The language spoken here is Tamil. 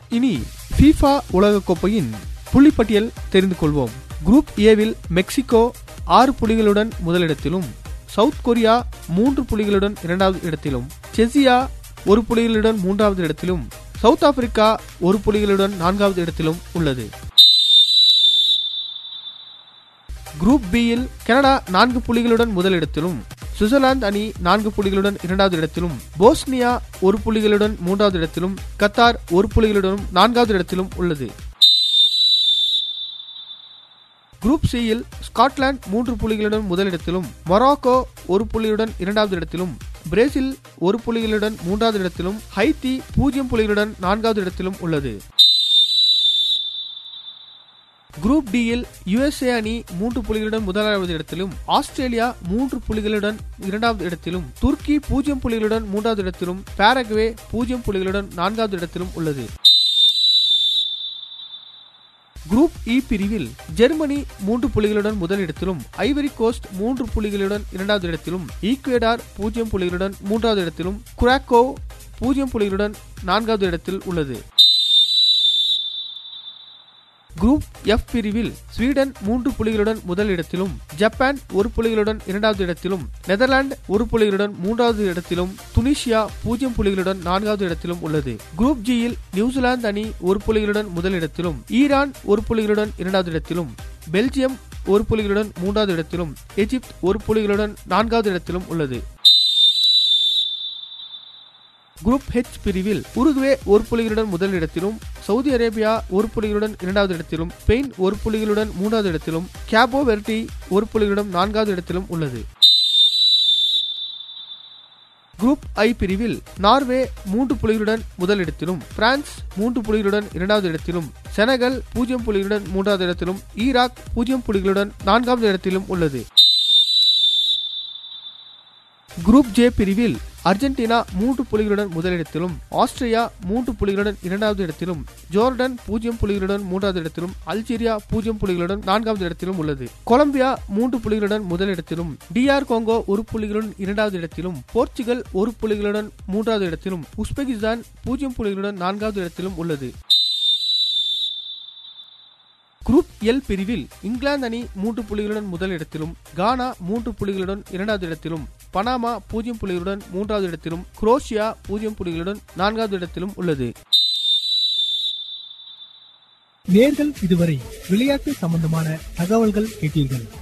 இனி ஃபீஃபா உலகக்கோப்பையின் புள்ளிப்பட்டியல் தெரிந்து கொள்வோம் குரூப் ஏவில் மெக்சிகோ ஆறு புள்ளிகளுடன் முதலிடத்திலும் சவுத் கொரியா மூன்று புள்ளிகளுடன் இரண்டாவது இடத்திலும் செசியா ஒரு புள்ளிகளுடன் மூன்றாவது இடத்திலும் சவுத் ஆப்பிரிக்கா ஒரு புள்ளிகளுடன் நான்காவது இடத்திலும் உள்ளது குரூப் பியில் கனடா நான்கு புள்ளிகளுடன் முதலிடத்திலும் சுவிட்சர்லாந்து அணி நான்கு புள்ளிகளுடன் இரண்டாவது இடத்திலும் போஸ்னியா ஒரு புள்ளிகளுடன் மூன்றாவது இடத்திலும் கத்தார் ஒரு புள்ளிகளுடன் நான்காவது இடத்திலும் உள்ளது குரூப் சியில் ஸ்காட்லாந்து மூன்று புள்ளிகளுடன் முதலிடத்திலும் மொராக்கோ ஒரு புள்ளியுடன் இரண்டாவது இடத்திலும் பிரேசில் ஒரு புள்ளிகளுடன் மூன்றாவது இடத்திலும் ஹைத்தி பூஜ்ஜியம் புள்ளிகளுடன் நான்காவது இடத்திலும் உள்ளது குரூப் டியில் யுஎஸ்ஏ அணி மூன்று புள்ளிகளுடன் முதலாவது இடத்திலும் ஆஸ்திரேலியா மூன்று புள்ளிகளுடன் இரண்டாவது இடத்திலும் துருக்கி பூஜ்ஜியம் புள்ளிகளுடன் மூன்றாவது இடத்திலும் பாரகுவே பூஜ்ஜியம் புள்ளிகளுடன் நான்காவது இடத்திலும் உள்ளது குரூப் இ பிரிவில் ஜெர்மனி மூன்று புள்ளிகளுடன் முதலிடத்திலும் ஐவரி கோஸ்ட் மூன்று புள்ளிகளுடன் இரண்டாவது இடத்திலும் ஈக்குவேடார் பூஜ்ஜியம் புள்ளிகளுடன் மூன்றாவது இடத்திலும் குராக்கோ பூஜ்ஜியம் புள்ளிகளுடன் நான்காவது இடத்தில் உள்ளது குரூப் எஃப் பிரிவில் ஸ்வீடன் மூன்று புள்ளிகளுடன் முதல் இடத்திலும் ஜப்பான் ஒரு புள்ளிகளுடன் இரண்டாவது இடத்திலும் நெதர்லாந்து ஒரு புள்ளிகளுடன் மூன்றாவது இடத்திலும் துனிஷியா பூஜ்ஜியம் புள்ளிகளுடன் நான்காவது இடத்திலும் உள்ளது குரூப் ஜியில் நியூசிலாந்து அணி ஒரு புள்ளிகளுடன் முதலிடத்திலும் ஈரான் ஒரு புள்ளிகளுடன் இரண்டாவது இடத்திலும் பெல்ஜியம் ஒரு புள்ளிகளுடன் மூன்றாவது இடத்திலும் எஜிப்த் ஒரு புள்ளிகளுடன் நான்காவது இடத்திலும் உள்ளது குரூப் ஹெச் பிரிவில் உருகுவே ஒரு புள்ளிகளுடன் முதல் இடத்திலும் சவுதி அரேபியா ஒரு புள்ளிகளுடன் இரண்டாவது இடத்திலும் ஸ்பெயின் ஒரு புள்ளிகளுடன் மூன்றாவது இடத்திலும் கேபோ வெர்டி ஒரு புள்ளிகளுடன் நான்காவது இடத்திலும் உள்ளது குரூப் ஐ பிரிவில் நார்வே மூன்று புள்ளிகளுடன் முதல் இடத்திலும் பிரான்ஸ் மூன்று புள்ளிகளுடன் இரண்டாவது இடத்திலும் செனகல் பூஜ்ஜியம் புள்ளிகளுடன் மூன்றாவது இடத்திலும் ஈராக் பூஜ்ஜியம் புள்ளிகளுடன் நான்காவது இடத்திலும் உள்ளது குரூப் ஜே பிரிவில் அர்ஜென்டினா மூன்று புள்ளிகளுடன் முதலிடத்திலும் ஆஸ்திரியா மூன்று புள்ளிகளுடன் இரண்டாவது இடத்திலும் ஜோர்டன் பூஜ்ஜியம் புள்ளிகளுடன் மூன்றாவது இடத்திலும் அல்ஜீரியா பூஜ்ஜியம் புள்ளிகளுடன் நான்காவது இடத்திலும் உள்ளது கொலம்பியா மூன்று புள்ளிகளுடன் முதலிடத்திலும் டிஆர் கோங்கோ ஒரு புள்ளிகளுடன் இரண்டாவது இடத்திலும் போர்ச்சுகல் ஒரு புள்ளிகளுடன் மூன்றாவது இடத்திலும் உஸ்பெகிஸ்தான் பூஜ்ஜியம் புள்ளிகளுடன் நான்காவது இடத்திலும் உள்ளது குரூப் எல் பிரிவில் இங்கிலாந்து அணி மூன்று புள்ளிகளுடன் முதல் இடத்திலும் கானா மூன்று புள்ளிகளுடன் இரண்டாவது இடத்திலும் பனாமா பூஜ்ஜியம் புள்ளிகளுடன் மூன்றாவது இடத்திலும் குரோஷியா பூஜ்ஜியம் புள்ளிகளுடன் நான்காவது இடத்திலும் உள்ளது நேர்கள் இதுவரை விளையாட்டு சம்பந்தமான தகவல்கள் கேட்டீர்கள்